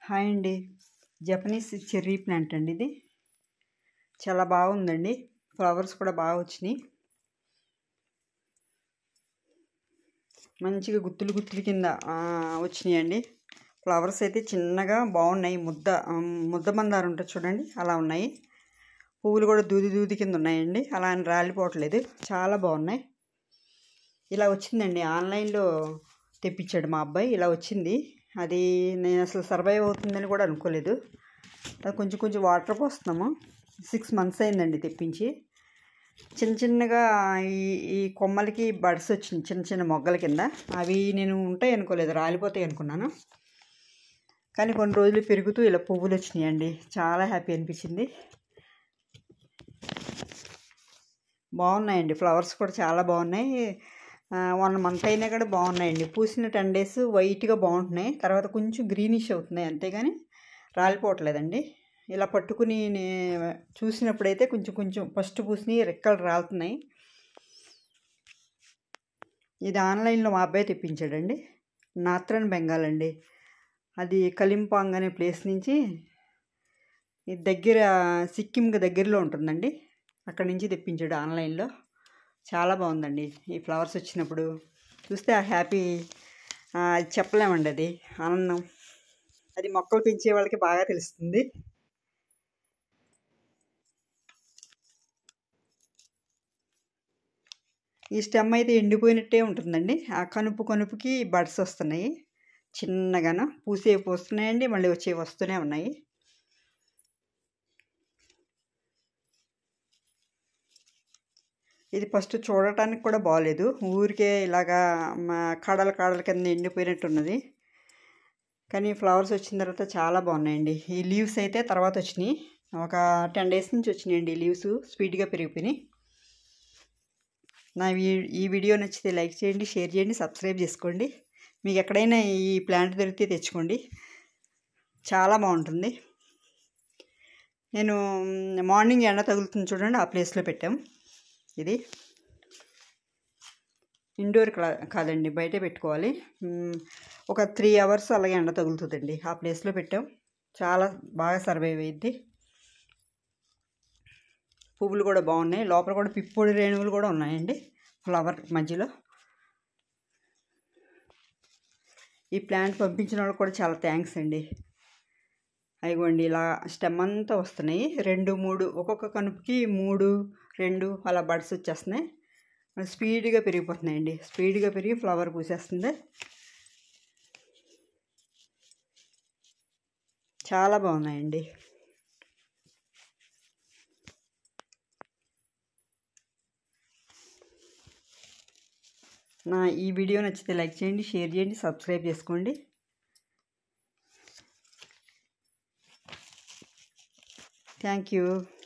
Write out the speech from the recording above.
hi అండి Japanese cherry plant అండి ఇది చాలా బాగుందండి ఫ్లవర్స్ కూడా బాగా వచ్చినాయి మంచిగా గుత్తులు గుత్తులు కింద వచ్చినాయండి ఫ్లవర్స్ అయితే చిన్నగా బాగున్నాయి ముద్ద ఆ, ముద్ద మందారం ఉంటుంది చూడండి అలా ఉన్నాయి పువ్వులు కూడా దూది దూది కింద ఉన్నాయండి అలా అని రాలిపోవట్లేదు చాలా బాగున్నాయి ఇలా వచ్చిందండి ఆన్లైన్లో తెప్పించాడు మా అబ్బాయి ఇలా వచ్చింది అది నేను అసలు సర్వైవ్ అవుతుందని కూడా అనుకోలేదు అది కొంచెం కొంచెం వాటర్ పోస్తున్నాము సిక్స్ మంత్స్ అయిందండి తెప్పించి చిన్న చిన్నగా ఈ ఈ కొమ్మలకి బడ్స్ వచ్చింది చిన్న చిన్న మొగ్గల కింద అవి నేను ఉంటాయి అనుకోలేదు రాలిపోతాయి అనుకున్నాను కానీ కొన్ని రోజులు పెరుగుతూ ఇలా పువ్వులు వచ్చినాయండి చాలా హ్యాపీ అనిపించింది బాగున్నాయండి ఫ్లవర్స్ కూడా చాలా బాగున్నాయి వన్ మంత్ అయినా కూడా బాగున్నాయండి పూసిన టెన్ డేస్ వైట్గా బాగుంటున్నాయి తర్వాత కొంచెం గ్రీనిష్ అవుతున్నాయి అంతేగాని రాలిపోవట్లేదండి ఇలా పట్టుకుని నే- చూసినప్పుడైతే కొంచెం కొంచెం ఫస్ట్ పూసినవి రెక్కలు రాలుతున్నాయి ఇది ఆన్లైన్లో మా అబ్బాయి తెప్పించాడండి నాత్రన్ బెంగాల్ అండి అది కలింపాంగ్ అనే ప్లేస్ నుంచి ఇది దగ్గర సిక్కింకి దగ్గరలో ఉంటుందండి అక్కడి నుంచి తెప్పించాడు ఆన్లైన్లో చాలా బాగుందండి ఈ ఫ్లవర్స్ వచ్చినప్పుడు చూస్తే ఆ హ్యాపీ అది చెప్పలేమండి అది ఆనందం అది మొక్కలు పెంచే వాళ్ళకి బాగా తెలుస్తుంది ఈ స్టెమ్ అయితే ఎండిపోయినట్టే ఉంటుందండి ఆ కనుపు కనుపుకి బడ్స్ వస్తున్నాయి చిన్నగాను పూసే పూస్తున్నాయండి మళ్ళీ వచ్చే వస్తూనే ఉన్నాయి ఇది ఫస్ట్ చూడటానికి కూడా బాగాలేదు ఊరికే ఇలాగా మా కాడల కాడల కింద ఎండిపోయినట్టు ఉన్నది కానీ ఫ్లవర్స్ వచ్చిన తర్వాత చాలా బాగున్నాయండి ఈ లీవ్స్ అయితే తర్వాత వచ్చినాయి ఒక టెన్ డేస్ నుంచి వచ్చినాయండి ఈ లీవ్స్ స్పీడ్గా పెరిగిపోయినాయి నా వీ- ఈ వీడియో నచ్చితే లైక్ చేయండి షేర్ చేయండి సబ్స్క్రైబ్ చేసుకోండి మీకు ఎక్కడైనా ఈ ప్లాంట్ దొరికితే తెచ్చుకోండి చాలా బాగుంటుంది నేను మ్, మార్నింగ్ ఎండ తగులుతుంది చూడండి ఆ ప్లేస్లో పెట్టాం ఇది ఇండోర్ కా- కాదండి బయటే పెట్టుకోవాలి మ్, ఒక త్రీ అవర్స్ అలాగే ఎండ తగులుతుందండి ఆ ప్లేస్లో పెట్టాం చాలా బాగా సర్వైవ్ అయ్యిద్ది పువ్వులు కూడా బాగున్నాయి లోపల కూడా పిప్పొడి రేణువులు కూడా ఉన్నాయండి ఫ్లవర్ మధ్యలో ఈ ప్లాంట్ పంపించిన వాళ్ళకి కూడా చాలా థ్యాంక్స్ అండి అయిగోండి ఇలా స్టెమ్ అంతా వస్తున్నాయి రెండు మూడు ఒక్కొక్క కనుపుకి మూడు రెండు అలా బడ్స్ వచ్చేస్తున్నాయి మరి స్పీడ్గా పెరిగిపోతున్నాయండి స్పీడ్గా పెరిగి ఫ్లవర్ పూసేస్తుంది చాలా బాగున్నాయండి నా ఈ వీడియో నచ్చితే లైక్ చేయండి షేర్ చేయండి సబ్స్క్రైబ్ చేసుకోండి థ్యాంక్ యూ